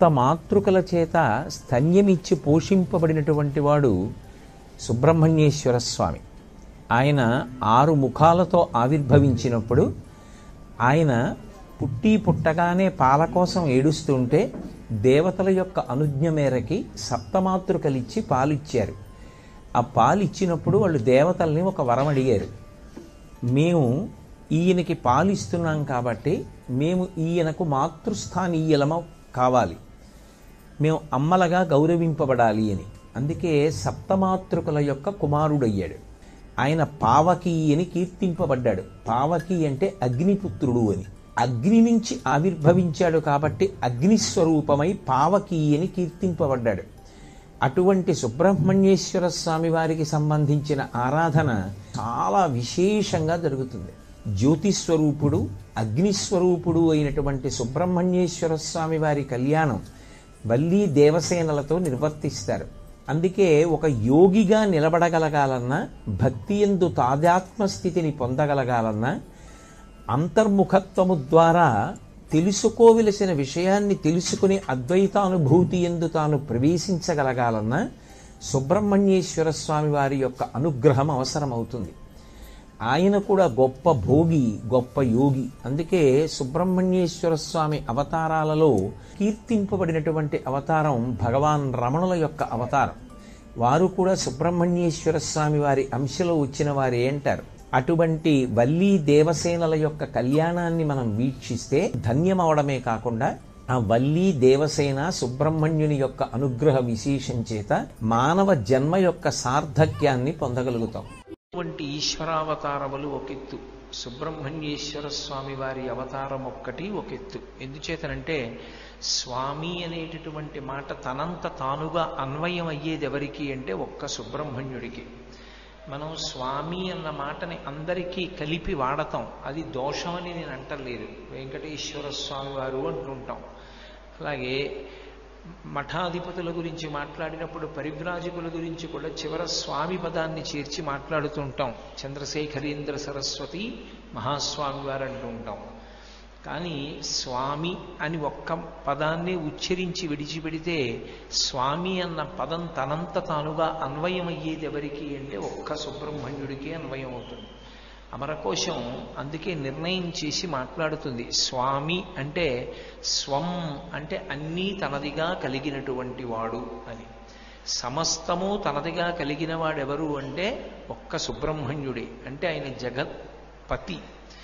సప్తమాతృకల చేత స్తన్యమిచ్చి పోషింపబడినటువంటి వాడు సుబ్రహ్మణ్యేశ్వర స్వామి ఆయన ఆరు ముఖాలతో ఆవిర్భవించినప్పుడు ఆయన పుట్టి పుట్టగానే పాల కోసం ఏడుస్తుంటే దేవతల యొక్క అనుజ్ఞ మేరకి సప్తమాతృకలిచ్చి పాలిచ్చారు ఆ పాలిచ్చినప్పుడు వాళ్ళు దేవతల్ని ఒక వరం అడిగారు మేము ఈయనకి పాలిస్తున్నాం కాబట్టి మేము ఈయనకు మాతృస్థానీయులమ కావాలి మేము అమ్మలగా గౌరవింపబడాలి అని అందుకే సప్తమాతృకుల యొక్క కుమారుడయ్యాడు ఆయన పావకి అని కీర్తింపబడ్డాడు పావకి అంటే అగ్నిపుత్రుడు అని అగ్ని నుంచి ఆవిర్భవించాడు కాబట్టి అగ్నిస్వరూపమై పావకి అని కీర్తింపబడ్డాడు అటువంటి సుబ్రహ్మణ్యేశ్వర స్వామి వారికి సంబంధించిన ఆరాధన చాలా విశేషంగా జరుగుతుంది జ్యోతిస్వరూపుడు అగ్నిస్వరూపుడు అయినటువంటి సుబ్రహ్మణ్యేశ్వర స్వామి వారి కళ్యాణం వల్లీ దేవసేనలతో నిర్వర్తిస్తారు అందుకే ఒక యోగిగా నిలబడగలగాలన్నా భక్తి ఎందు తాదాత్మ స్థితిని పొందగలగాలన్నా అంతర్ముఖత్వము ద్వారా తెలుసుకోవలసిన విషయాన్ని తెలుసుకుని అద్వైతానుభూతి ఎందు తాను ప్రవేశించగలగాలన్నా సుబ్రహ్మణ్యేశ్వర స్వామి వారి యొక్క అనుగ్రహం అవసరమవుతుంది ఆయన కూడా గొప్ప భోగి గొప్ప యోగి అందుకే సుబ్రహ్మణ్యేశ్వర స్వామి అవతారాలలో కీర్తింపబడినటువంటి అవతారం భగవాన్ రమణుల యొక్క అవతారం వారు కూడా సుబ్రహ్మణ్యేశ్వర స్వామి వారి అంశలో వచ్చిన వారు ఏంటారు అటువంటి వల్లీ దేవసేనల యొక్క కళ్యాణాన్ని మనం వీక్షిస్తే ధన్యమవడమే కాకుండా ఆ వల్లీ దేవసేన సుబ్రహ్మణ్యుని యొక్క అనుగ్రహ విశేషం చేత మానవ జన్మ యొక్క సార్థక్యాన్ని పొందగలుగుతాం వంటి ఈశ్వరావతారములు ఒకెత్తు సుబ్రహ్మణ్యేశ్వర స్వామి వారి అవతారం ఒక్కటి ఒకెత్తు ఎందుచేతనంటే స్వామి అనేటటువంటి మాట తనంత తానుగా అన్వయం అయ్యేది ఎవరికి అంటే ఒక్క సుబ్రహ్మణ్యుడికి మనం స్వామి అన్న మాటని అందరికీ కలిపి వాడతాం అది దోషమని నేను అంటలేదు వెంకటేశ్వర స్వామి వారు అంటుంటాం అలాగే మఠాధిపతుల గురించి మాట్లాడినప్పుడు పరివ్రాజకుల గురించి కూడా చివర స్వామి పదాన్ని చేర్చి మాట్లాడుతుంటాం చంద్రశేఖరేంద్ర సరస్వతి మహాస్వామి వారు అంటూ ఉంటాం కానీ స్వామి అని ఒక్క పదాన్ని ఉచ్చరించి విడిచిపెడితే స్వామి అన్న పదం తనంత తానుగా అన్వయం అయ్యేది ఎవరికి అంటే ఒక్క సుబ్రహ్మణ్యుడికి అన్వయం అవుతుంది అమరకోశం అందుకే నిర్ణయం చేసి మాట్లాడుతుంది స్వామి అంటే స్వం అంటే అన్నీ తనదిగా కలిగినటువంటి వాడు అని సమస్తము తనదిగా కలిగిన వాడెవరు అంటే ఒక్క సుబ్రహ్మణ్యుడే అంటే ఆయన జగత్పతి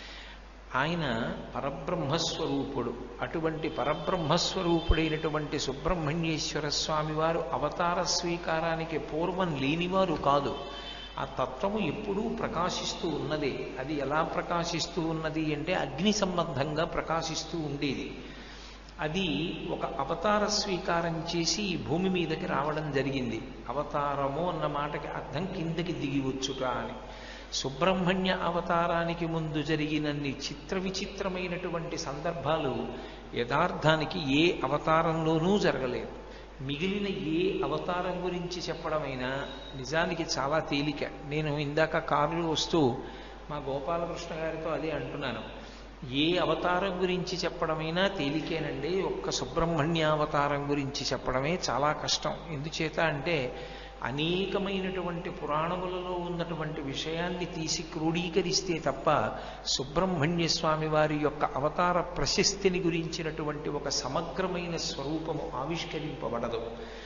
ఆయన పరబ్రహ్మస్వరూపుడు అటువంటి పరబ్రహ్మస్వరూపుడైనటువంటి సుబ్రహ్మణ్యేశ్వర స్వామి వారు అవతార స్వీకారానికి పూర్వం లేనివారు కాదు ఆ తత్వము ఎప్పుడూ ప్రకాశిస్తూ ఉన్నదే అది ఎలా ప్రకాశిస్తూ ఉన్నది అంటే అగ్ని సంబంధంగా ప్రకాశిస్తూ ఉండేది అది ఒక అవతార స్వీకారం చేసి ఈ భూమి మీదకి రావడం జరిగింది అవతారము అన్న మాటకి అర్థం కిందకి దిగి వచ్చుట అని సుబ్రహ్మణ్య అవతారానికి ముందు జరిగినన్ని చిత్ర విచిత్రమైనటువంటి సందర్భాలు యథార్థానికి ఏ అవతారంలోనూ జరగలేదు మిగిలిన ఏ అవతారం గురించి చెప్పడమైనా నిజానికి చాలా తేలిక నేను ఇందాక కారులో వస్తూ మా గోపాలకృష్ణ గారితో అదే అంటున్నాను ఏ అవతారం గురించి చెప్పడమైనా తేలికేనండి ఒక్క సుబ్రహ్మణ్య అవతారం గురించి చెప్పడమే చాలా కష్టం ఎందుచేత అంటే అనేకమైనటువంటి పురాణములలో ఉన్నటువంటి విషయాన్ని తీసి క్రోడీకరిస్తే తప్ప సుబ్రహ్మణ్య స్వామి వారి యొక్క అవతార ప్రశస్తిని గురించినటువంటి ఒక సమగ్రమైన స్వరూపము ఆవిష్కరింపబడదు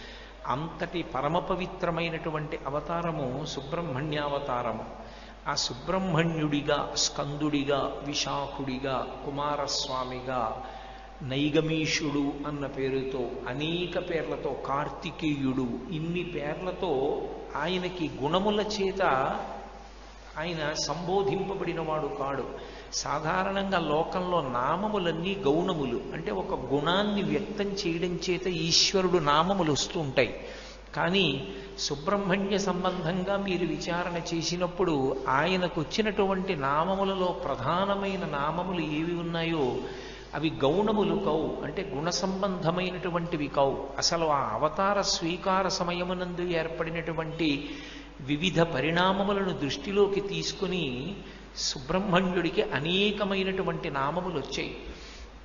అంతటి పరమ పవిత్రమైనటువంటి అవతారము సుబ్రహ్మణ్యావతారము ఆ సుబ్రహ్మణ్యుడిగా స్కందుడిగా విశాఖుడిగా కుమారస్వామిగా నైగమీషుడు అన్న పేరుతో అనేక పేర్లతో కార్తికేయుడు ఇన్ని పేర్లతో ఆయనకి గుణముల చేత ఆయన సంబోధింపబడిన వాడు కాడు సాధారణంగా లోకంలో నామములన్నీ గౌణములు అంటే ఒక గుణాన్ని వ్యక్తం చేయడం చేత ఈశ్వరుడు నామములు వస్తూ ఉంటాయి కానీ సుబ్రహ్మణ్య సంబంధంగా మీరు విచారణ చేసినప్పుడు ఆయనకు వచ్చినటువంటి నామములలో ప్రధానమైన నామములు ఏవి ఉన్నాయో అవి గౌణములు కవు అంటే గుణ సంబంధమైనటువంటివి కవు అసలు ఆ అవతార స్వీకార సమయమునందు ఏర్పడినటువంటి వివిధ పరిణామములను దృష్టిలోకి తీసుకుని సుబ్రహ్మణ్యుడికి అనేకమైనటువంటి నామములు వచ్చాయి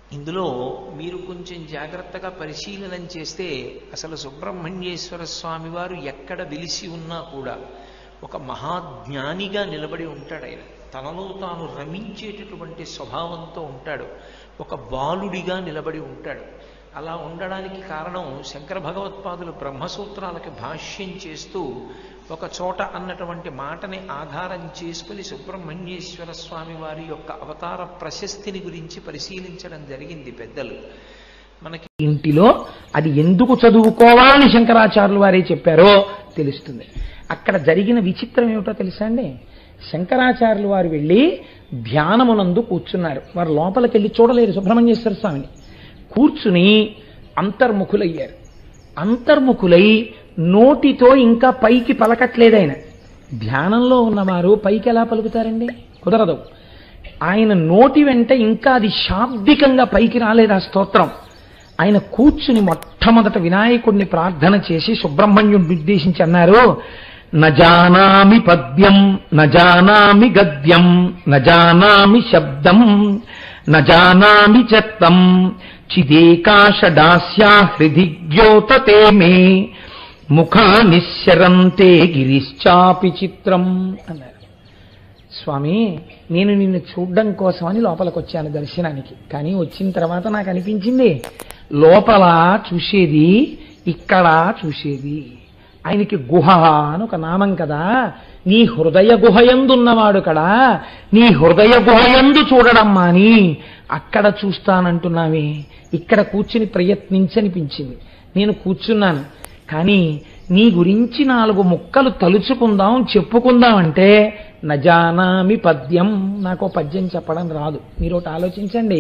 ఇందులో మీరు కొంచెం జాగ్రత్తగా పరిశీలనం చేస్తే అసలు సుబ్రహ్మణ్యేశ్వర స్వామి వారు ఎక్కడ వెలిసి ఉన్నా కూడా ఒక మహాజ్ఞానిగా నిలబడి ఉంటాడు ఆయన తనలో తాను రమించేటటువంటి స్వభావంతో ఉంటాడు ఒక బాలుడిగా నిలబడి ఉంటాడు అలా ఉండడానికి కారణం శంకర భగవత్పాదులు బ్రహ్మసూత్రాలకి భాష్యం చేస్తూ ఒక చోట అన్నటువంటి మాటని ఆధారం చేసుకుని సుబ్రహ్మణ్యేశ్వర స్వామి వారి యొక్క అవతార ప్రశస్తిని గురించి పరిశీలించడం జరిగింది పెద్దలు మనకి ఇంటిలో అది ఎందుకు చదువుకోవాలని శంకరాచార్యులు వారే చెప్పారో తెలుస్తుంది అక్కడ జరిగిన విచిత్రం ఏమిటో తెలుసా అండి శంకరాచార్యులు వారు వెళ్ళి ధ్యానమునందు కూర్చున్నారు వారు లోపలికి వెళ్ళి చూడలేరు సుబ్రహ్మణ్యేశ్వర స్వామిని కూర్చుని అంతర్ముఖులయ్యారు అంతర్ముఖులై నోటితో ఇంకా పైకి పలకట్లేదు ఆయన ధ్యానంలో ఉన్నవారు పైకి ఎలా పలుకుతారండి కుదరదు ఆయన నోటి వెంట ఇంకా అది శాబ్దికంగా పైకి రాలేదు ఆ స్తోత్రం ఆయన కూర్చుని మొట్టమొదట వినాయకుడిని ప్రార్థన చేసి సుబ్రహ్మణ్యుడిని ఉద్దేశించి అన్నారు నజానామి పద్యం నజానామి గద్యం నజానామి శబ్దం నజానామి చెత్తం చిదేకాశడాస్యా హృది ద్యోతతే మే ముఖా నిశ్చరంతే గిరిశ్చాపి చిత్రం అన్నారు స్వామి నేను నిన్ను చూడ్డం కోసమని లోపలికి వచ్చాను దర్శనానికి కానీ వచ్చిన తర్వాత నాకు అనిపించింది లోపల చూసేది ఇక్కడ చూసేది ఆయనకి గుహ అని ఒక నామం కదా నీ హృదయ గుహయందున్నవాడు కదా నీ హృదయ గుహయందు చూడడం మాని అక్కడ చూస్తానంటున్నావే ఇక్కడ కూర్చుని ప్రయత్నించనిపించింది నేను కూర్చున్నాను కానీ నీ గురించి నాలుగు ముక్కలు తలుచుకుందాం చెప్పుకుందాం అంటే నజానామి పద్యం నాకు పద్యం చెప్పడం రాదు మీరు ఒకటి ఆలోచించండి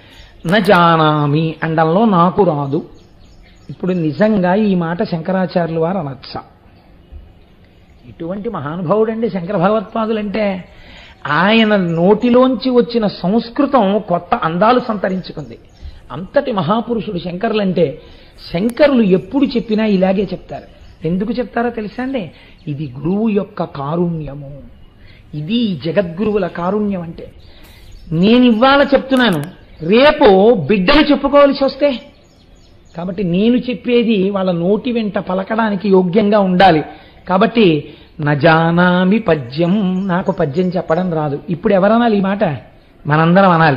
నజానామి అండంలో నాకు రాదు ఇప్పుడు నిజంగా ఈ మాట శంకరాచార్యులు వారు అనొచ్చా ఇటువంటి మహానుభావుడండి శంకర భగవత్పాదులంటే ఆయన నోటిలోంచి వచ్చిన సంస్కృతం కొత్త అందాలు సంతరించుకుంది అంతటి మహాపురుషుడు శంకరులంటే శంకరులు ఎప్పుడు చెప్పినా ఇలాగే చెప్తారు ఎందుకు చెప్తారో తెలుసా అండి ఇది గురువు యొక్క కారుణ్యము ఇది జగద్గురువుల కారుణ్యం అంటే నేను ఇవాళ చెప్తున్నాను రేపు బిడ్డలు చెప్పుకోవాల్సి వస్తే కాబట్టి నేను చెప్పేది వాళ్ళ నోటి వెంట పలకడానికి యోగ్యంగా ఉండాలి కాబట్టి నజానామి పద్యం నాకు పద్యం చెప్పడం రాదు ఇప్పుడు ఎవరనాలి ఈ మాట మనందరం అనాలి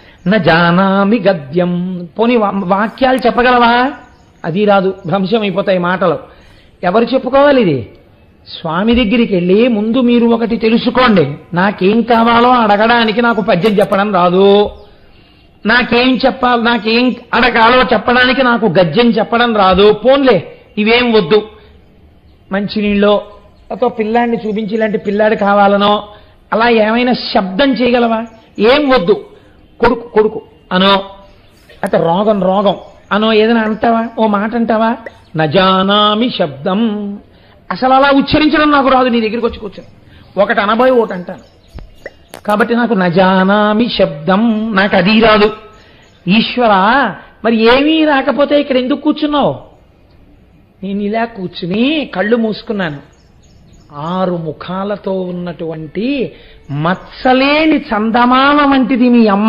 నజానామి గద్యం పోని వా- వాక్యాలు చెప్పగలవా అది రాదు భ్రంశం అయిపోతాయి మాటలు ఎవరు చెప్పుకోవాలి ఇది స్వామి దగ్గరికి వెళ్ళి ముందు మీరు ఒకటి తెలుసుకోండి నాకేం కావాలో అడగడానికి నాకు పద్యం చెప్పడం రాదు నాకేం చెప్పాలి నాకేం అడగాలో చెప్పడానికి నాకు గద్యం చెప్పడం రాదు పోన్లే ఇవేం వద్దు మంచినీళ్ళో అతో పిల్లాడిని చూపించి ఇలాంటి పిల్లాడు కావాలనో అలా ఏమైనా శబ్దం చేయగలవా ఏం వద్దు కొడుకు కొడుకు అనో అయితే రోగం రోగం అనో ఏదైనా అంటావా ఓ మాట అంటావా నజానామి శబ్దం అసలు అలా ఉచ్చరించడం నాకు రాదు నీ దగ్గరికి వచ్చి కూర్చొని ఒకటి అనబోయి ఒకటి అంటాను కాబట్టి నాకు నజానామి శబ్దం నాకు అది రాదు ఈశ్వర మరి ఏమీ రాకపోతే ఇక్కడ ఎందుకు కూర్చున్నావు నేను ఇలా కూర్చుని కళ్ళు మూసుకున్నాను ఆరు ముఖాలతో ఉన్నటువంటి మత్సలేని చందమామ వంటిది మీ అమ్మ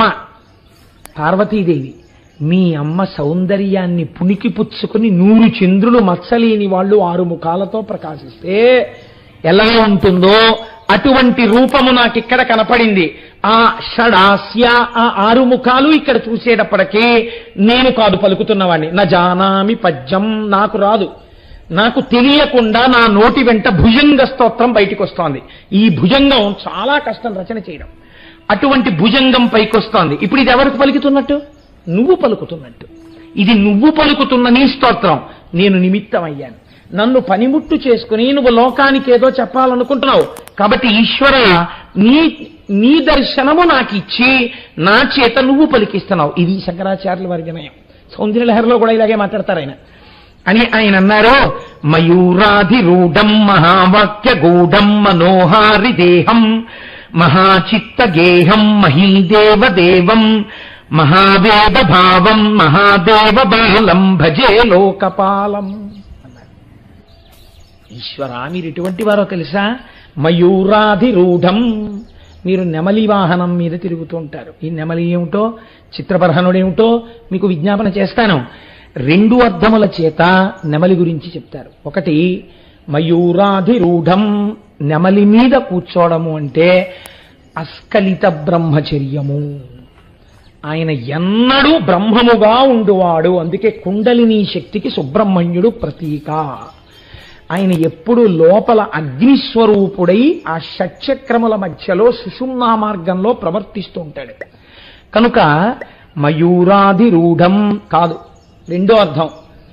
పార్వతీదేవి మీ అమ్మ సౌందర్యాన్ని పుణికి పుచ్చుకుని నూరు చంద్రులు మత్సలేని వాళ్ళు ఆరు ముఖాలతో ప్రకాశిస్తే ఎలా ఉంటుందో అటువంటి రూపము నాకు ఇక్కడ కనపడింది ఆ షడాస్య ఆ ఆరు ముఖాలు ఇక్కడ చూసేటప్పటికీ నేను కాదు పలుకుతున్నవాడిని నా జానామి పద్యం నాకు రాదు నాకు తెలియకుండా నా నోటి వెంట భుజంగ స్తోత్రం బయటికి వస్తోంది ఈ భుజంగం చాలా కష్టం రచన చేయడం అటువంటి భుజంగం పైకి వస్తోంది ఇప్పుడు ఇది ఎవరికి పలుకుతున్నట్టు నువ్వు పలుకుతున్నట్టు ఇది నువ్వు పలుకుతున్న నీ స్తోత్రం నేను నిమిత్తం అయ్యాను నన్ను పనిముట్టు చేసుకుని నువ్వు లోకానికి ఏదో చెప్పాలనుకుంటున్నావు కాబట్టి ఈశ్వర నీ నీ దర్శనము నాకు ఇచ్చి నా చేత నువ్వు పలికిస్తున్నావు ఇది శంకరాచార్యుల వారి వినయం సౌందర్యలహరిలో కూడా ఇలాగే మాట్లాడతారు ఆయన అని ఆయన అన్నారు మయూరాధిరూఢం మహావాక్య గూఢం మనోహారి దేహం మహాచిత్త గేహం మహీదేవ దేవం మహావేద భావం మహాదేవ బాలం భజే లోకపాలం అన్నారు ఈశ్వర మీరు ఎటువంటి వారో తెలుసా మయూరాధిరూఢం మీరు నెమలి వాహనం మీద తిరుగుతూ ఉంటారు ఈ నెమలి ఏమిటో చిత్రపరహనుడు ఏమిటో మీకు విజ్ఞాపన చేస్తాను రెండు అర్థముల చేత నెమలి గురించి చెప్తారు ఒకటి మయూరాధిరూఢం నెమలి మీద కూర్చోవడము అంటే అస్కలిత బ్రహ్మచర్యము ఆయన ఎన్నడూ బ్రహ్మముగా ఉండువాడు అందుకే కుండలిని శక్తికి సుబ్రహ్మణ్యుడు ప్రతీక ఆయన ఎప్పుడు లోపల అగ్నిస్వరూపుడై ఆ షట్చక్రముల మధ్యలో సుషుమ్నా మార్గంలో ప్రవర్తిస్తూ ఉంటాడు కనుక మయూరాధిరూఢం కాదు రెండో అర్థం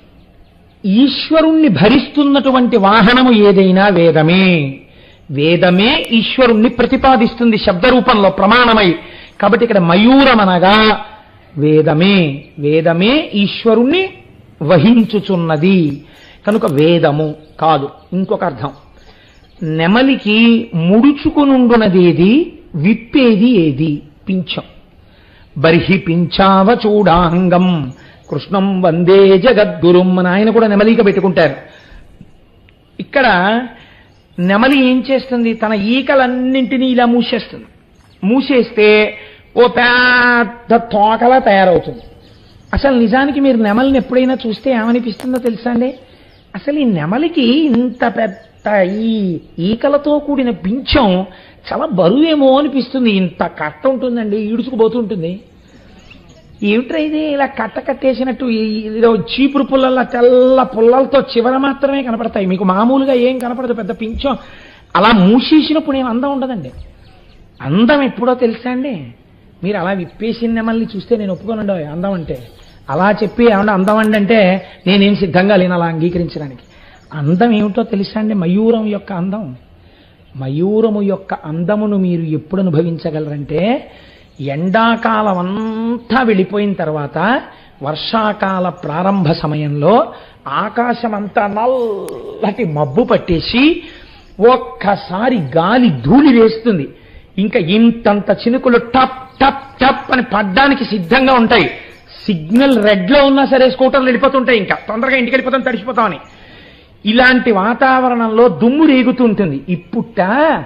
ఈశ్వరుణ్ణి భరిస్తున్నటువంటి వాహనము ఏదైనా వేదమే వేదమే ఈశ్వరుణ్ణి ప్రతిపాదిస్తుంది శబ్ద రూపంలో ప్రమాణమై కాబట్టి ఇక్కడ మయూరమనగా వేదమే వేదమే ఈశ్వరుణ్ణి వహించుచున్నది కనుక వేదము కాదు ఇంకొక అర్థం నెమలికి ముడుచుకునుండునదేది విప్పేది ఏది పింఛం బర్హి పింఛావ చూడాంగం కృష్ణం వందే జగద్గురుం అని ఆయన కూడా నెమలిక పెట్టుకుంటారు ఇక్కడ నెమలి ఏం చేస్తుంది తన ఈకలన్నింటినీ ఇలా మూసేస్తుంది మూసేస్తే ఓ పెద్ద తోకలా తయారవుతుంది అసలు నిజానికి మీరు నెమలిని ఎప్పుడైనా చూస్తే ఏమనిపిస్తుందో తెలుసా అండి అసలు ఈ నెమలికి ఇంత పెద్ద ఈ ఈకలతో కూడిన పింఛం చాలా బరువేమో అనిపిస్తుంది ఇంత కట్ట ఉంటుందండి ఈడుచుకుపోతుంటుంది ఏమిట్రా ఇది ఇలా కట్ట కట్టేసినట్టు ఈ- ఏదో చీపురు పుల్లల తెల్ల పుల్లలతో చివర మాత్రమే కనపడతాయి మీకు మామూలుగా ఏం కనపడదు పెద్ద పింఛం అలా మూసేసినప్పుడు ఏం అందం ఉండదండి అందం ఎప్పుడో తెలుసా అండి మీరు అలా విప్పేసిన నెమల్ని చూస్తే నేను ఒప్పుకోనండి అందం అంటే అలా చెప్పి ఏమన్నా అందం అండి అంటే నేనేం సిద్ధంగా లేను అలా అంగీకరించడానికి అందం ఏమిటో తెలుసా అండి మయూరం యొక్క అందం మయూరము యొక్క అందమును మీరు ఎప్పుడు అనుభవించగలరంటే ఎండాకాలం అంతా వెళ్ళిపోయిన తర్వాత వర్షాకాల ప్రారంభ సమయంలో ఆకాశం అంతా నల్లటి మబ్బు పట్టేసి ఒక్కసారి గాలి ధూళి వేస్తుంది ఇంకా ఇంతంత చినుకులు టప్ టప్ టప్ అని పడ్డానికి సిద్ధంగా ఉంటాయి సిగ్నల్ రెడ్ లో ఉన్నా సరే స్కూటర్లు వెళ్ళిపోతుంటాయి ఇంకా తొందరగా ఇంటికి వెళ్ళిపోతాం తడిసిపోతామని ఇలాంటి వాతావరణంలో దుమ్ము రేగుతూ ఉంటుంది ఇప్పుట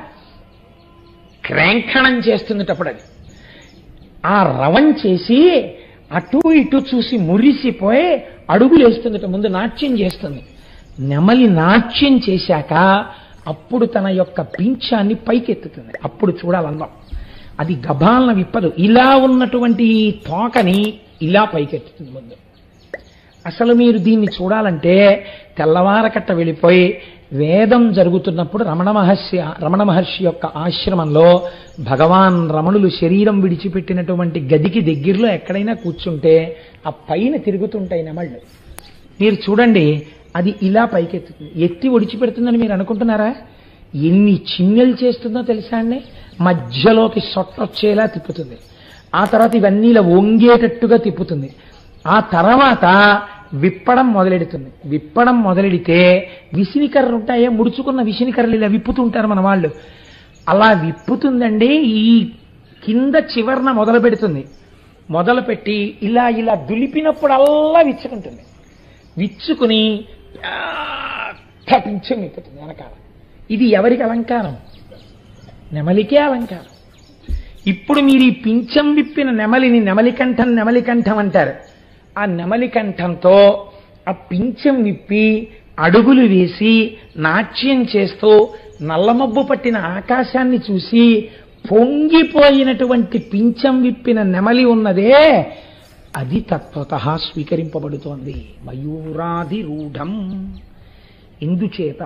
క్రేంఖణం చేస్తున్నటప్పుడు అది ఆ రవం చేసి అటు ఇటు చూసి మురిసిపోయి అడుగులేస్తుందట ముందు నాట్యం చేస్తుంది నెమలి నాట్యం చేశాక అప్పుడు తన యొక్క పింఛాన్ని పైకెత్తుతుంది అప్పుడు చూడాలందాం అది గభాలన విప్పదు ఇలా ఉన్నటువంటి ఈ తోకని ఇలా పైకెత్తుతుంది ముందు అసలు మీరు దీన్ని చూడాలంటే తెల్లవారకట్ట వెళ్ళిపోయి వేదం జరుగుతున్నప్పుడు రమణ మహర్షి రమణ మహర్షి యొక్క ఆశ్రమంలో భగవాన్ రమణులు శరీరం విడిచిపెట్టినటువంటి గదికి దగ్గరలో ఎక్కడైనా కూర్చుంటే ఆ పైన తిరుగుతుంటాయి నెమళ్ళు మీరు చూడండి అది ఇలా పైకెత్తుతుంది ఎత్తి ఒడిచిపెడుతుందని మీరు అనుకుంటున్నారా ఎన్ని చిన్నెలు చేస్తుందో తెలుసా అండి మధ్యలోకి సొట్టొచ్చేలా తిప్పుతుంది ఆ తర్వాత ఇవన్నీ ఇలా వంగేటట్టుగా తిప్పుతుంది ఆ తర్వాత విప్పడం మొదలెడుతుంది విప్పడం మొదలెడితే విసినికర్రలు ఉంటాయే ముడుచుకున్న విసినికర్రలు ఇలా విప్పుతుంటారు మన వాళ్ళు అలా విప్పుతుందండి ఈ కింద చివరన మొదలు పెడుతుంది మొదలు పెట్టి ఇలా ఇలా దులిపినప్పుడల్లా విచ్చుకుంటుంది విచ్చుకుని పెద్ద పింఛం విప్పుతుంది వెనకాల ఇది ఎవరికి అలంకారం నెమలికే అలంకారం ఇప్పుడు మీరు ఈ పింఛం విప్పిన నెమలిని నెమలికంఠం నెమలికంఠం అంటారు ఆ నెమలికంఠంతో ఆ పింఛం విప్పి అడుగులు వేసి నాట్యం చేస్తూ నల్లమబ్బు పట్టిన ఆకాశాన్ని చూసి పొంగిపోయినటువంటి పింఛం విప్పిన నెమలి ఉన్నదే అది తత్వత స్వీకరింపబడుతోంది మయూరాధిరూఢం ఇందుచేత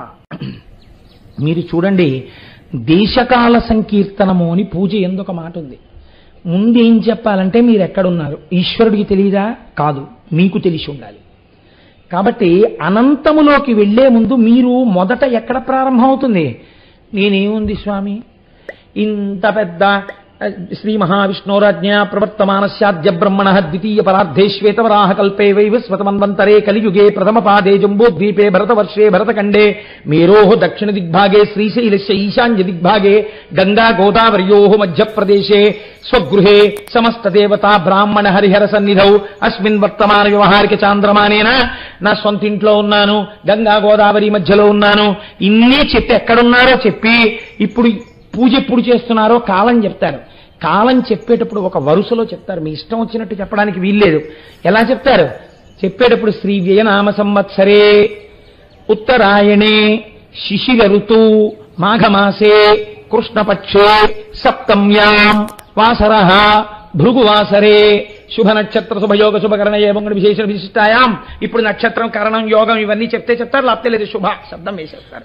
మీరు చూడండి దేశకాల సంకీర్తనము అని పూజ ఎందుకు మాట ఉంది ముందేం చెప్పాలంటే మీరు ఎక్కడున్నారు ఈశ్వరుడికి తెలియదా కాదు మీకు తెలిసి ఉండాలి కాబట్టి అనంతములోకి వెళ్లే ముందు మీరు మొదట ఎక్కడ ప్రారంభమవుతుంది నేనేముంది స్వామి ఇంత పెద్ద ఆ, శ్రీ మహావిష్ణోరాజ్ఞ ప్రవర్తమానస్యాద్య బ్రహ్మణ ద్వితీయ పరార్థే శ్వేతవరాహ కల్పే వైవస్వతమన్వంతరే కలియుగే ప్రథమ పాదే జంబోద్వీపే భరతవర్షే భరతఖండే మేరోః దక్షిణ దిగ్భాగే శ్రీశైలస్య ఈశాన్య దిగ్భాగే గంగా గోదావర్యోః మధ్యప్రదేశే స్వగృహే సమస్త దేవతా బ్రాహ్మణ హరిహర సన్నిధౌ అస్మిన్ వర్తమాన వ్యవహారిక చాంద్రమానేన నా సొంత ఇంట్లో ఉన్నాను గంగా గోదావరి మధ్యలో ఉన్నాను ఇన్నే చెప్పి ఎక్కడున్నారో చెప్పి ఇప్పుడు పూజ ఎప్పుడు చేస్తున్నారో కాలం చెప్తారు కాలం చెప్పేటప్పుడు ఒక వరుసలో చెప్తారు మీ ఇష్టం వచ్చినట్టు చెప్పడానికి వీల్లేదు ఎలా చెప్తారు చెప్పేటప్పుడు శ్రీ వ్యయనామ సంవత్సరే ఉత్తరాయణే శిశిర ఋతు మాఘమాసే కృష్ణపక్షే సప్తమ్యాం వాసర భృగువాసరే శుభ నక్షత్ర శుభయోగ శుభకరణ ఏమంగడి విశేష విశిష్టాయాం ఇప్పుడు నక్షత్రం కరణం యోగం ఇవన్నీ చెప్తే చెప్తారు లేకపోతే లేదు శుభ శబ్దం వేసేస్తారు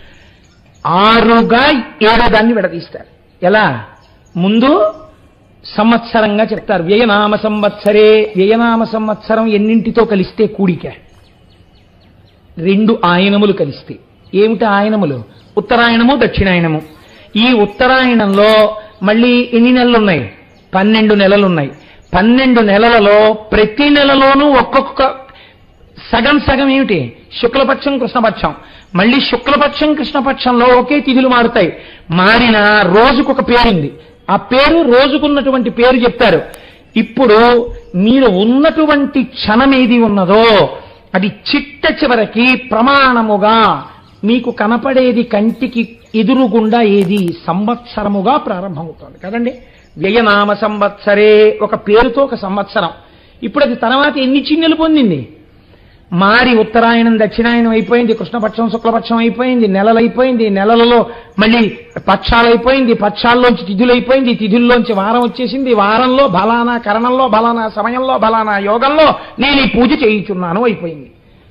ఆరుగా ఏడో దాన్ని విడదీస్తారు ఎలా ముందు సంవత్సరంగా చెప్తారు వ్యయనామ సంవత్సరే వ్యయనామ సంవత్సరం ఎన్నింటితో కలిస్తే కూడిక రెండు ఆయనములు కలిస్తే ఏమిటి ఆయనములు ఉత్తరాయణము దక్షిణాయనము ఈ ఉత్తరాయణంలో మళ్ళీ ఎన్ని నెలలు ఉన్నాయి పన్నెండు నెలలు ఉన్నాయి పన్నెండు నెలలలో ప్రతి నెలలోనూ ఒక్కొక్క సగం సగం ఏమిటి శుక్లపక్షం కృష్ణపక్షం మళ్ళీ శుక్లపక్షం కృష్ణపక్షంలో ఒకే తిథులు మారుతాయి మారిన రోజుకొక పేరుంది ఆ పేరు రోజుకున్నటువంటి పేరు చెప్తారు ఇప్పుడు మీరు ఉన్నటువంటి క్షణం ఏది ఉన్నదో అది చిట్ట చివరికి ప్రమాణముగా మీకు కనపడేది కంటికి ఎదురుగుండా ఏది సంవత్సరముగా ప్రారంభమవుతోంది కదండి వ్యయనామ సంవత్సరే ఒక పేరుతో ఒక సంవత్సరం ఇప్పుడు అది తర్వాత ఎన్ని చిన్నెలు పొందింది మారి ఉత్తరాయణం దక్షిణాయనం అయిపోయింది కృష్ణపక్షం శుక్లపక్షం అయిపోయింది నెలలు అయిపోయింది నెలలలో మళ్ళీ పక్షాలు అయిపోయింది పక్షాల్లోంచి తిథులు అయిపోయింది తిథుల్లోంచి వారం వచ్చేసింది వారంలో బలానా కరణంలో బలానా సమయంలో బలానా యోగంలో నేను ఈ పూజ చేయించున్నాను అయిపోయింది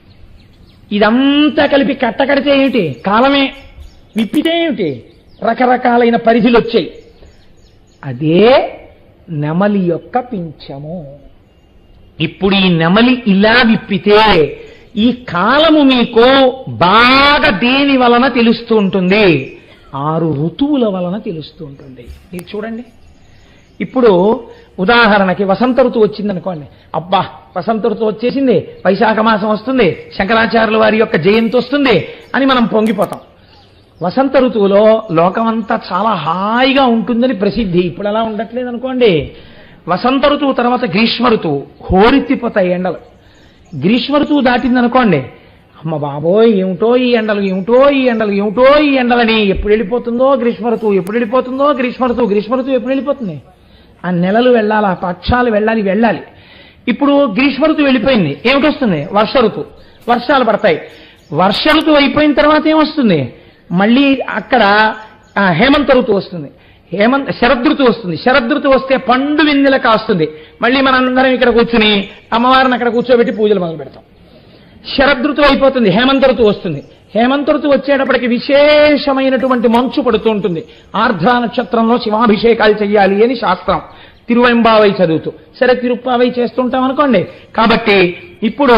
ఇదంతా కలిపి కట్టకడితే ఏమిటి కాలమే విప్పితే ఏమిటి రకరకాలైన పరిధులు వచ్చాయి అదే నెమలి యొక్క పింఛము ఇప్పుడు ఈ నెమలి ఇలా విప్పితే ఈ కాలము మీకు బాగా దేని వలన తెలుస్తూ ఉంటుంది ఆరు ఋతువుల వలన తెలుస్తూ ఉంటుంది మీరు చూడండి ఇప్పుడు ఉదాహరణకి వసంత ఋతువు వచ్చిందనుకోండి అబ్బా వసంత ఋతువు వచ్చేసింది వైశాఖ మాసం వస్తుంది శంకరాచార్యుల వారి యొక్క జయంతి వస్తుంది అని మనం పొంగిపోతాం వసంత ఋతువులో లోకమంతా చాలా హాయిగా ఉంటుందని ప్రసిద్ధి ఇప్పుడు అలా ఉండట్లేదు అనుకోండి వసంత ఋతువు తర్వాత గ్రీష్మ ఋతువు హోరెత్తిపోతాయి ఎండలు గ్రీష్మ ఋతువు దాటిందనుకోండి అమ్మ బాబోయ్ ఏమిటో ఈ ఎండలు ఏమిటో ఈ ఎండలు ఏమిటో ఈ ఎండలని ఎప్పుడు వెళ్ళిపోతుందో గ్రీష్మ ఋతువు ఎప్పుడు వెళ్ళిపోతుందో గ్రీష్మ ఋతువు గ్రీష్మ ఋతువు ఎప్పుడు వెళ్ళిపోతుంది ఆ నెలలు వెళ్ళాలి ఆ పక్షాలు వెళ్ళాలి వెళ్ళాలి ఇప్పుడు గ్రీష్మ ఋతువు వెళ్ళిపోయింది ఏమిటి వస్తుంది వర్ష ఋతువు వర్షాలు పడతాయి వర్ష ఋతువు అయిపోయిన తర్వాత ఏమొస్తుంది మళ్ళీ అక్కడ ఆ, హేమంత ఋతువు వస్తుంది హేమంత శరదృతువు వస్తుంది శరదృతువు వస్తే పండు వెన్నెల కాస్తుంది మళ్ళీ మనందరం ఇక్కడ కూర్చుని అమ్మవారిని అక్కడ కూర్చోబెట్టి పూజలు మొదలు పెడతాం శరదృతువు అయిపోతుంది హేమంత ఋతువు వస్తుంది హేమంత ఋతువు వచ్చేటప్పటికి విశేషమైనటువంటి మంచు పడుతూ ఉంటుంది ఆర్ద్ర నక్షత్రంలో శివాభిషేకాలు చెయ్యాలి అని శాస్త్రం తిరువెంబావై చదువుతూ సరే తిరుప్పావై చేస్తుంటాం అనుకోండి కాబట్టి ఇప్పుడు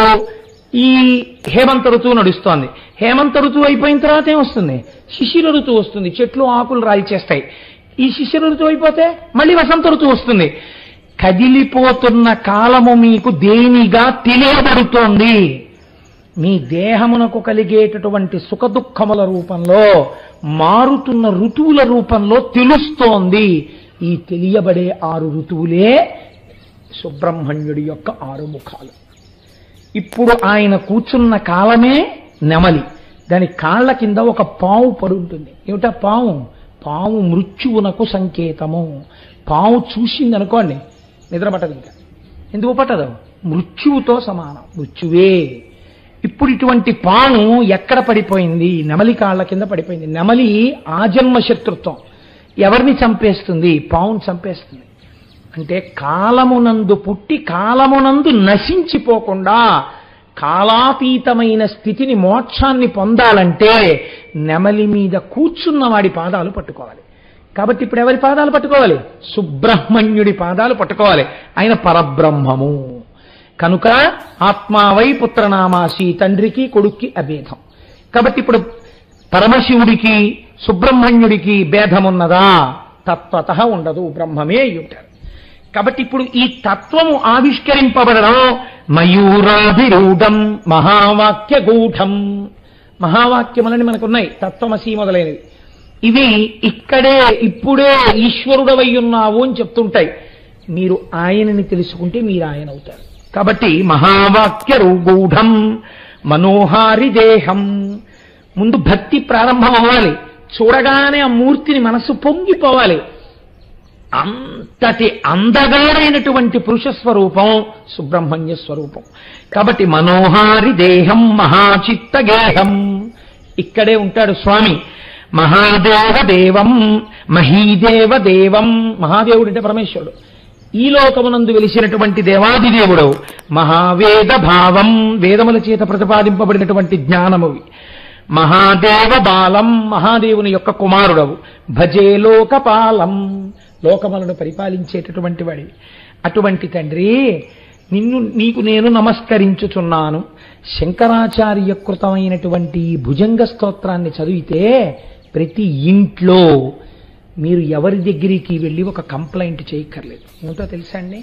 ఈ హేమంత ఋతువు నడుస్తోంది హేమంత ఋతువు అయిపోయిన తర్వాత ఏమొస్తుంది శిశిర ఋతువు వస్తుంది చెట్లు ఆకులు రాల్చేస్తాయి ఈ శిశిర ఋతువు అయిపోతే మళ్ళీ వసంత ఋతువు వస్తుంది కదిలిపోతున్న కాలము మీకు దేనిగా తెలియబడుతోంది మీ దేహమునకు కలిగేటటువంటి సుఖదుఖముల రూపంలో మారుతున్న ఋతువుల రూపంలో తెలుస్తోంది ఈ తెలియబడే ఆరు ఋతువులే సుబ్రహ్మణ్యుడి యొక్క ఆరు ముఖాలు ఇప్పుడు ఆయన కూర్చున్న కాలమే నెమలి దాని కాళ్ళ కింద ఒక పాము పడి ఉంటుంది ఏమిటా పాము పాము మృత్యువునకు సంకేతము పాము చూసింది అనుకోండి నిద్ర పట్టదు ఇంకా ఎందుకు పట్టదు మృత్యువుతో సమానం మృత్యువే ఇప్పుడు ఇటువంటి పాము ఎక్కడ పడిపోయింది నెమలి కాళ్ళ కింద పడిపోయింది నెమలి ఆజన్మ శత్రుత్వం ఎవరిని చంపేస్తుంది పావును చంపేస్తుంది అంటే కాలమునందు పుట్టి కాలమునందు నశించిపోకుండా కాలాతీతమైన స్థితిని మోక్షాన్ని పొందాలంటే నెమలి మీద కూర్చున్న వాడి పాదాలు పట్టుకోవాలి కాబట్టి ఇప్పుడు ఎవరి పాదాలు పట్టుకోవాలి సుబ్రహ్మణ్యుడి పాదాలు పట్టుకోవాలి ఆయన పరబ్రహ్మము కనుక ఆత్మావై పుత్రనామాసి తండ్రికి కొడుక్కి అభేదం కాబట్టి ఇప్పుడు పరమశివుడికి సుబ్రహ్మణ్యుడికి భేదమున్నదా తత్వత ఉండదు బ్రహ్మమే అయి ఉంటారు కాబట్టి ఇప్పుడు ఈ తత్వము ఆవిష్కరింపబడడం మయూరాభిరూఢం మహావాక్య గూఢం మహావాక్యములని మనకున్నాయి తత్వమసి మొదలైనవి ఇవి ఇక్కడే ఇప్పుడే ఈశ్వరుడవై ఉన్నావు అని చెప్తుంటాయి మీరు ఆయనని తెలుసుకుంటే మీరు ఆయన అవుతారు కాబట్టి మహావాక్య రూగూఢం మనోహారి దేహం ముందు భక్తి ప్రారంభం అవ్వాలి చూడగానే ఆ మూర్తిని మనస్సు పొంగిపోవాలి అంతటి అందగాడైనటువంటి పురుష స్వరూపం సుబ్రహ్మణ్య స్వరూపం కాబట్టి మనోహారి దేహం మహాచిత్త గేహం ఇక్కడే ఉంటాడు స్వామి మహాదేవ దేవం మహీదేవ దేవం మహాదేవుడు అంటే పరమేశ్వరుడు ఈ లోకమునందు వెలిసినటువంటి దేవాదిదేవుడు మహావేద భావం వేదముల చేత ప్రతిపాదింపబడినటువంటి జ్ఞానమువి మహాదేవ బాలం మహాదేవుని యొక్క కుమారుడవు భజే లోకపాలం లోకములను పరిపాలించేటటువంటి వాడివి అటువంటి తండ్రి నిన్ను నీకు నేను నమస్కరించుచున్నాను శంకరాచార్య కృతమైనటువంటి ఈ భుజంగ స్తోత్రాన్ని చదివితే ప్రతి ఇంట్లో మీరు ఎవరి దగ్గరికి వెళ్ళి ఒక కంప్లైంట్ చేయక్కర్లేదు ఏమిటో తెలుసా అండి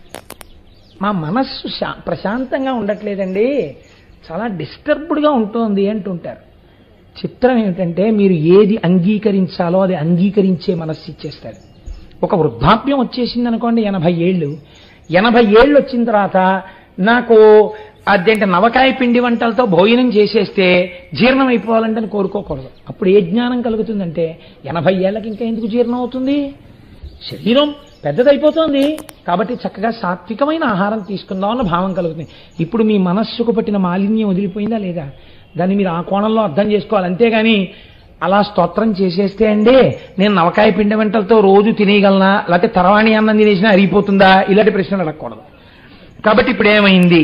మా మనస్సు శా ప్రశాంతంగా ఉండట్లేదండి చాలా డిస్టర్బ్డ్గా ఉంటుంది అంటుంటారు చిత్రం ఏమిటంటే మీరు ఏది అంగీకరించాలో అది అంగీకరించే మనస్సు ఇచ్చేస్తారు ఒక వృద్ధాప్యం వచ్చేసింది అనుకోండి ఎనభై ఏళ్ళు ఎనభై ఏళ్ళు వచ్చిన తర్వాత నాకు అదేంటి నవకాయ పిండి వంటలతో భోజనం చేసేస్తే జీర్ణం అయిపోవాలంటే అని కోరుకోకూడదు అప్పుడు ఏ జ్ఞానం కలుగుతుందంటే ఎనభై ఏళ్ళకి ఇంకా ఎందుకు జీర్ణం అవుతుంది శరీరం పెద్దదైపోతుంది కాబట్టి చక్కగా సాత్వికమైన ఆహారం తీసుకుందాం అన్న భావం కలుగుతుంది ఇప్పుడు మీ మనస్సుకు పట్టిన మాలిన్యం వదిలిపోయిందా లేదా దాన్ని మీరు ఆ కోణంలో అర్థం చేసుకోవాలి అంతేగాని అలా స్తోత్రం చేసేస్తే అండి నేను నవకాయ పిండి వంటలతో రోజు తినేయగలనా లేకపోతే తరవాణి అన్నం తినేసినా అరిగిపోతుందా ఇలాంటి ప్రశ్నలు అడగకూడదు కాబట్టి ఇప్పుడు ఏమైంది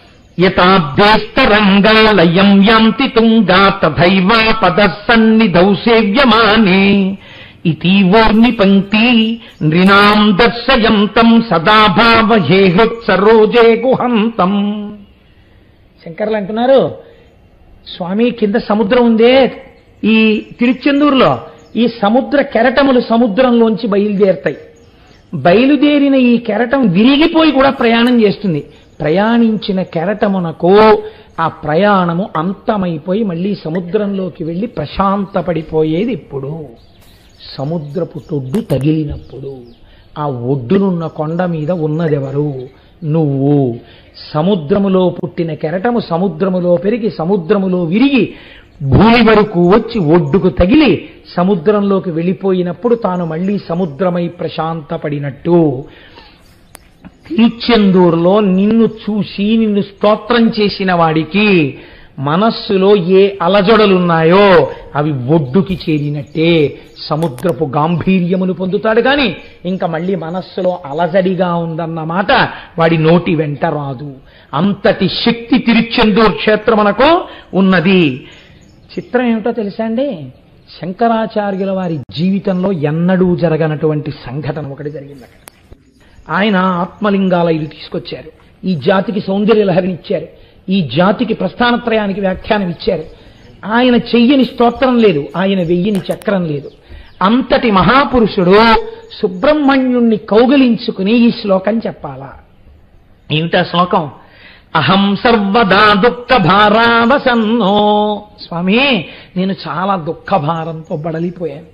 యథాభ్యేస్తరంగాలయం యాంతి తుంగా తథైవా పదసన్నిధౌ సేవ్యమానే ఇతీవోర్ని పంక్తి నృణాం దర్శయంతం సదా భావహేహుత్సరోజే గుహంతం శంకర్లు అంటున్నారు స్వామి కింద సముద్రం ఉందే ఈ తిరుచెందూరులో ఈ సముద్ర కెరటములు సముద్రంలోంచి బయలుదేరుతాయి బయలుదేరిన ఈ కెరటం విరిగిపోయి కూడా ప్రయాణం చేస్తుంది ప్రయాణించిన కెరటమునకు ఆ ప్రయాణము అంతమైపోయి మళ్ళీ సముద్రంలోకి వెళ్ళి ప్రశాంతపడిపోయేది ఇప్పుడు సముద్రపు తొడ్డు తగిలినప్పుడు ఆ ఒడ్డునున్న కొండ మీద ఉన్నదెవరు నువ్వు సముద్రములో పుట్టిన కెరటము సముద్రములో పెరిగి సముద్రములో విరిగి భూమి వరకు వచ్చి ఒడ్డుకు తగిలి సముద్రంలోకి వెళ్ళిపోయినప్పుడు తాను మళ్ళీ సముద్రమై ప్రశాంతపడినట్టు తిరుచెందూరులో నిన్ను చూసి నిన్ను స్తోత్రం చేసిన వాడికి మనస్సులో ఏ అలజడులున్నాయో అవి ఒడ్డుకి చేరినట్టే సముద్రపు గాంభీర్యమును పొందుతాడు కానీ ఇంకా మళ్ళీ మనస్సులో అలజడిగా ఉందన్న మాట వాడి నోటి వెంట రాదు అంతటి శక్తి తిరుచెందూరు క్షేత్రమునకు ఉన్నది చిత్రం ఏమిటో తెలుసా అండి శంకరాచార్యుల వారి జీవితంలో ఎన్నడూ జరగనటువంటి సంఘటన ఒకటి జరిగింది అక్కడ ఆయన ఆత్మలింగాల ఇది తీసుకొచ్చారు ఈ జాతికి సౌందర్య లహరినిచ్చారు ఈ జాతికి ప్రస్థానత్రయానికి వ్యాఖ్యానం ఇచ్చారు ఆయన చెయ్యని స్తోత్రం లేదు ఆయన వెయ్యని చక్రం లేదు అంతటి మహాపురుషుడు సుబ్రహ్మణ్యుణ్ణి కౌగలించుకుని ఈ శ్లోకం చెప్పాలా ఏమిటా శ్లోకం అహం సర్వదా దుఃఖ భారావసన్నో స్వామి నేను చాలా దుఃఖ భారంతో బడలిపోయాను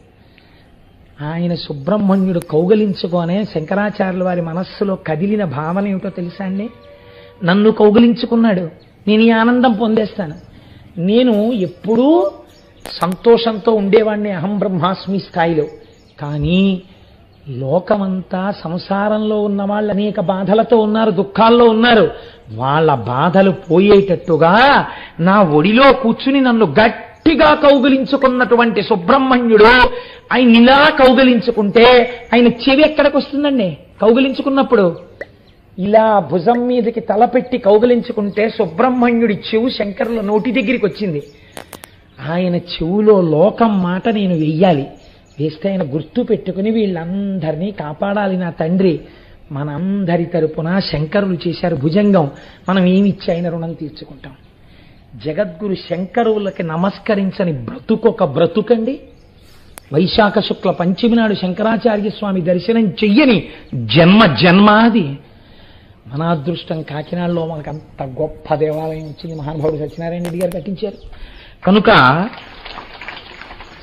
ఆయన సుబ్రహ్మణ్యుడు కౌగలించుకోనే శంకరాచార్యుల వారి మనస్సులో కదిలిన భావన ఏమిటో తెలుసా అండి నన్ను కౌగలించుకున్నాడు నేను ఈ ఆనందం పొందేస్తాను నేను ఎప్పుడూ సంతోషంతో ఉండేవాడిని అహం బ్రహ్మాస్మి స్థాయిలో కానీ లోకమంతా సంసారంలో ఉన్న వాళ్ళు అనేక బాధలతో ఉన్నారు దుఃఖాల్లో ఉన్నారు వాళ్ళ బాధలు పోయేటట్టుగా నా ఒడిలో కూర్చుని నన్ను గట్టిగా కౌగిలించుకున్నటువంటి సుబ్రహ్మణ్యుడు ఆయన ఇలా కౌగిలించుకుంటే ఆయన చెవి ఎక్కడికి వస్తుందండి కౌగిలించుకున్నప్పుడు ఇలా భుజం మీదకి తలపెట్టి కౌగిలించుకుంటే సుబ్రహ్మణ్యుడి చెవు శంకరుల నోటి దగ్గరికి వచ్చింది ఆయన చెవులో లోకం మాట నేను వెయ్యాలి వేస్తే ఆయన గుర్తు పెట్టుకుని వీళ్ళందరినీ కాపాడాలి నా తండ్రి మనందరి తరపున శంకరులు చేశారు భుజంగం మనం ఏమిచ్చి ఆయన రుణం తీర్చుకుంటాం జగద్గురు శంకరులకి నమస్కరించని బ్రతుకొక బ్రతుకండి వైశాఖ శుక్ల పంచమి నాడు శంకరాచార్య స్వామి దర్శనం చెయ్యని జన్మ జన్మాది మన అదృష్టం కాకినాడలో మనకు అంత గొప్ప దేవాలయం వచ్చింది మహానుభావుడు సత్యనారాయణ రెడ్డి గారు కట్టించారు కనుక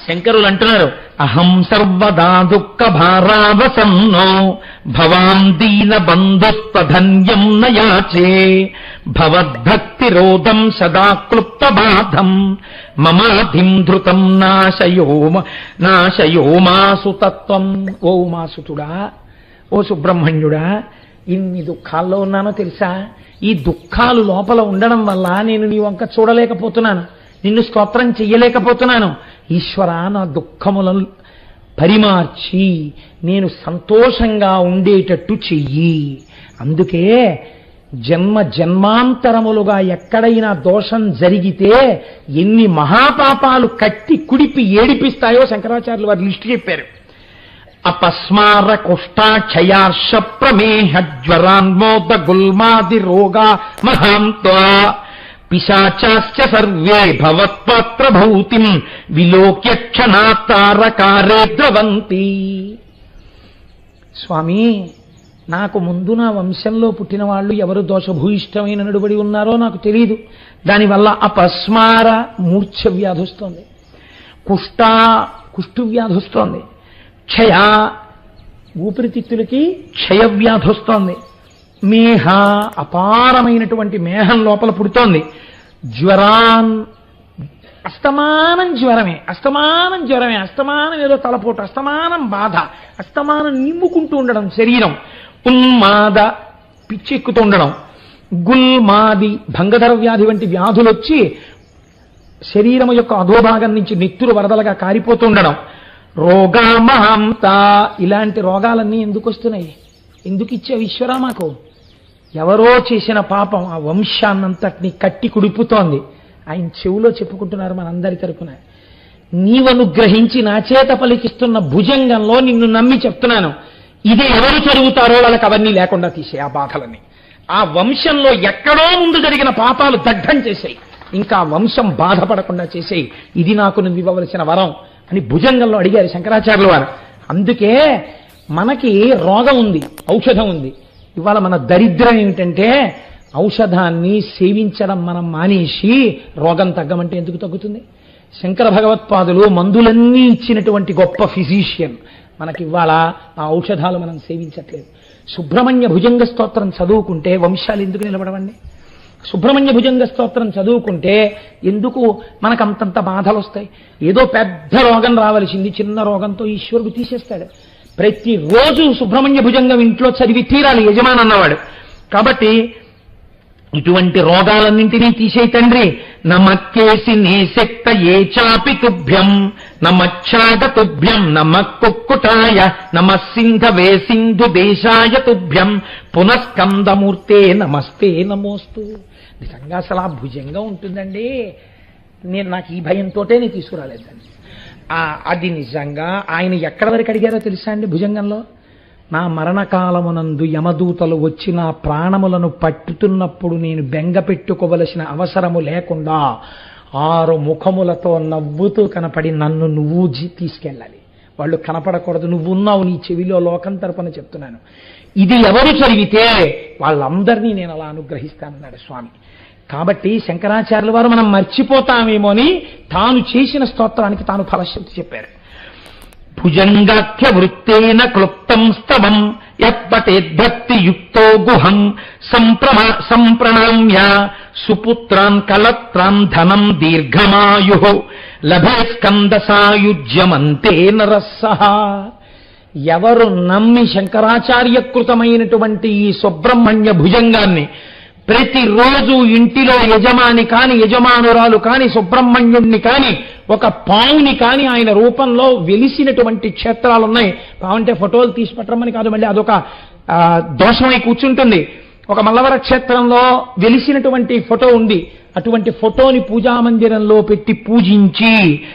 శంకరులు అంటున్నారు అహం సర్వదా దుఃఖ భారావసన్నో భవాం దీన బంధుస్పధన్యం నయాచే భవద్భక్తిరోధం సదా క్లుప్త బాధం మమాధిం ధృతం నాశయో నాశయో మాసు తత్వం ఓ మాసుతుడా ఓ సుబ్రహ్మణ్యుడా ఇన్ని దుఃఖాల్లో ఉన్నానో తెలుసా ఈ దుఃఖాలు లోపల ఉండడం వల్ల నేను నీ వంక చూడలేకపోతున్నాను నిన్ను స్తోత్రం చెయ్యలేకపోతున్నాను ఈశ్వర నా దుఃఖములను పరిమార్చి నేను సంతోషంగా ఉండేటట్టు చెయ్యి అందుకే జన్మ జన్మాంతరములుగా ఎక్కడైనా దోషం జరిగితే ఎన్ని మహాపాపాలు కట్టి కుడిపి ఏడిపిస్తాయో శంకరాచార్యులు వారు లిస్టు చెప్పారు అపస్మార కుష్టాక్షయార్ష ప్రమేహ జ్వరాన్మోద గుల్మాది రోగా మహాంత్వా పిశాచాశ్చ సర్వే భవత్పాత్రభూతిం విలోక్య క్షణాతారకారే ద్రవంతి స్వామి నాకు ముందు నా వంశంలో పుట్టిన వాళ్ళు ఎవరు దోషభూయిష్టమైన నడుబడి ఉన్నారో నాకు తెలియదు దానివల్ల అపస్మార మూర్ఛ వ్యాధి వస్తోంది కుష్ట కుష్టు వ్యాధి వస్తోంది క్షయ ఊపిరితిత్తులకి క్షయ వ్యాధి వస్తోంది మేహ అపారమైనటువంటి మేహం లోపల పుడుతోంది జ్వరాన్ అస్తమానం జ్వరమే అస్తమానం జ్వరమే అస్తమానం ఏదో తలపోటు అస్తమానం బాధ అస్తమానం నిమ్ముకుంటూ ఉండడం శరీరం ఉన్మాద పిచ్చెక్కుతూ ఉండడం గుల్మాది భంగధర వ్యాధి వంటి వ్యాధులు వచ్చి శరీరం యొక్క అధోభాగం నుంచి నెత్తురు వరదలుగా కారిపోతూ ఉండడం రోగామహంత ఇలాంటి రోగాలన్నీ ఎందుకు వస్తున్నాయి ఎందుకు ఇచ్చావు ఈశ్వరా మాకు ఎవరో చేసిన పాపం ఆ వంశాన్నంతటిని కట్టి కుడిపుతోంది ఆయన చెవులో చెప్పుకుంటున్నారు మనందరి తరపున నీవనుగ్రహించి నా చేత పలికిస్తున్న భుజంగంలో నిన్ను నమ్మి చెప్తున్నాను ఇది ఎవరు చదువుతారో వాళ్ళకి అవన్నీ లేకుండా తీసే ఆ బాధలని ఆ వంశంలో ఎక్కడో ముందు జరిగిన పాపాలు దగ్ధం చేసాయి ఇంకా ఆ వంశం బాధపడకుండా చేసేయి ఇది నాకు నువ్వు ఇవ్వవలసిన వరం అని భుజంగంలో అడిగారు శంకరాచార్యుల వారు అందుకే మనకి రోగం ఉంది ఔషధం ఉంది ఇవాళ మన దరిద్రం ఏమిటంటే ఔషధాన్ని సేవించడం మనం మానేసి రోగం తగ్గమంటే ఎందుకు తగ్గుతుంది శంకర భగవత్పాదులు మందులన్నీ ఇచ్చినటువంటి గొప్ప ఫిజీషియన్ మనకి ఇవాళ ఆ ఔషధాలు మనం సేవించట్లేదు సుబ్రహ్మణ్య భుజంగ స్తోత్రం చదువుకుంటే వంశాలు ఎందుకు నిలబడవండి సుబ్రహ్మణ్య భుజంగ స్తోత్రం చదువుకుంటే ఎందుకు మనకు అంతంత బాధలు వస్తాయి ఏదో పెద్ద రోగం రావలసింది చిన్న రోగంతో ఈశ్వరుడు తీసేస్తాడు ప్రతిరోజు సుబ్రహ్మణ్య భుజంగం ఇంట్లో చదివి తీరాలి యజమాని అన్నవాడు కాబట్టి ఇటువంటి రోగాలన్నింటినీ తీసేయి తండ్రి నమక్కేసి నీ శక్త ఏ చాపి తుభ్యం నమచ్చాట తుభ్యం నమ కుక్కుటాయ నమ సింధవే సింధు దేశాయ తుభ్యం పునఃస్కందమూర్తే నమస్తే నమోస్తు నిజంగా అసలు ఆ భుజంగా ఉంటుందండి నేను నాకు ఈ భయంతోటే నేను తీసుకురాలేదండి ఆ, అది నిజంగా ఆయన ఎక్కడి వరకు అడిగారో తెలుసా అండి భుజంగంలో నా మరణకాలమునందు యమదూతలు వచ్చి నా ప్రాణములను పట్టుతున్నప్పుడు నేను బెంగ పెట్టుకోవలసిన అవసరము లేకుండా ఆరు ముఖములతో నవ్వుతూ కనపడి నన్ను నువ్వు జీ- తీసుకెళ్ళాలి వాళ్ళు కనపడకూడదు నువ్వు ఉన్నావు నీ చెవిలో లోకం తరపున చెప్తున్నాను ఇది ఎవరు చదివితే వాళ్ళందరినీ నేను అలా అనుగ్రహిస్తానన్నాడు స్వామి కాబట్టి శంకరాచార్యుల వారు మనం మర్చిపోతామేమో అని తాను చేసిన స్తోత్రానికి తాను ఫలశ్రుతి చెప్పారు భుజంగాఖ్య వృత్తేన క్లుప్తం స్తవం యత్పటేద్భక్తి యుక్తో గుహం సంప్రమ సంప్రణామ్య సుపుత్రాన్ కలత్రాన్ ధనం దీర్ఘమాయు లభే స్కంద సాయుజ్యమంతే నరస్సహ ఎవరు నమ్మి శంకరాచార్యకృతమైనటువంటి ఈ సుబ్రహ్మణ్య భుజంగాన్ని ప్రతిరోజు ఇంటిలో యజమాని కాని యజమానురాలు కాని సుబ్రహ్మణ్యుణ్ణి కాని ఒక పావుని కాని ఆయన రూపంలో వెలిసినటువంటి క్షేత్రాలు ఉన్నాయి పావంటే ఫోటోలు తీసి పట్టరమని కాదు మళ్ళీ అదొక ఆ, దోషమై కూర్చుంటుంది ఒక మల్లవర క్షేత్రంలో వెలిసినటువంటి ఫోటో ఉంది అటువంటి ఫోటోని పూజా మందిరంలో పెట్టి పూజించి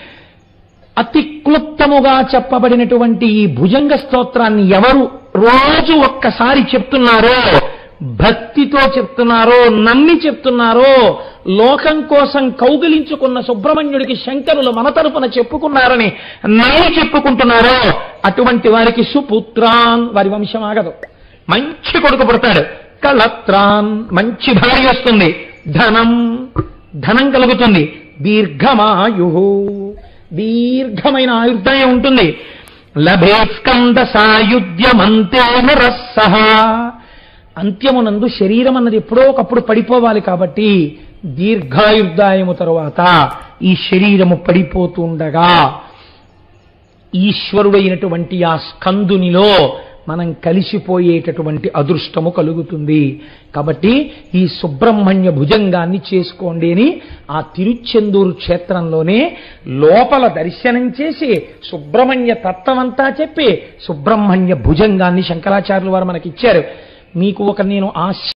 అతి క్లుప్తముగా చెప్పబడినటువంటి ఈ భుజంగ స్తోత్రాన్ని ఎవరు రోజు ఒక్కసారి చెప్తున్నారో భక్తితో చెప్తున్నారో నమ్మి చెప్తున్నారో లోకం కోసం కౌగిలించుకున్న సుబ్రహ్మణ్యుడికి శంకరులు మన తరపున చెప్పుకున్నారని నమ్మి చెప్పుకుంటున్నారో అటువంటి వారికి సుపుత్రాన్ వారి వంశం ఆగదు మంచి కొడుకు పుడతాడు కళత్రాన్ మంచి భార్య వస్తుంది ధనం ధనం కలుగుతుంది దీర్ఘమాయు దీర్ఘమైన ఆయుర్దాయం ఉంటుంది లభే స్కంద సాయుధ్యమంతేన రస్సహ అంత్యమునందు శరీరం అన్నది ఎప్పుడో ఒకప్పుడు పడిపోవాలి కాబట్టి దీర్ఘాయుర్దాయము తరువాత ఈ శరీరము పడిపోతుండగా ఈశ్వరుడైనటువంటి ఆ స్కందునిలో మనం కలిసిపోయేటటువంటి అదృష్టము కలుగుతుంది కాబట్టి ఈ సుబ్రహ్మణ్య భుజంగాన్ని చేసుకోండి అని ఆ తిరుచెందూరు క్షేత్రంలోనే లోపల దర్శనం చేసి సుబ్రహ్మణ్య తత్వమంతా చెప్పి సుబ్రహ్మణ్య భుజంగాన్ని శంకరాచార్యులు వారు మనకిచ్చారు మీకు ఒక నేను ఆశ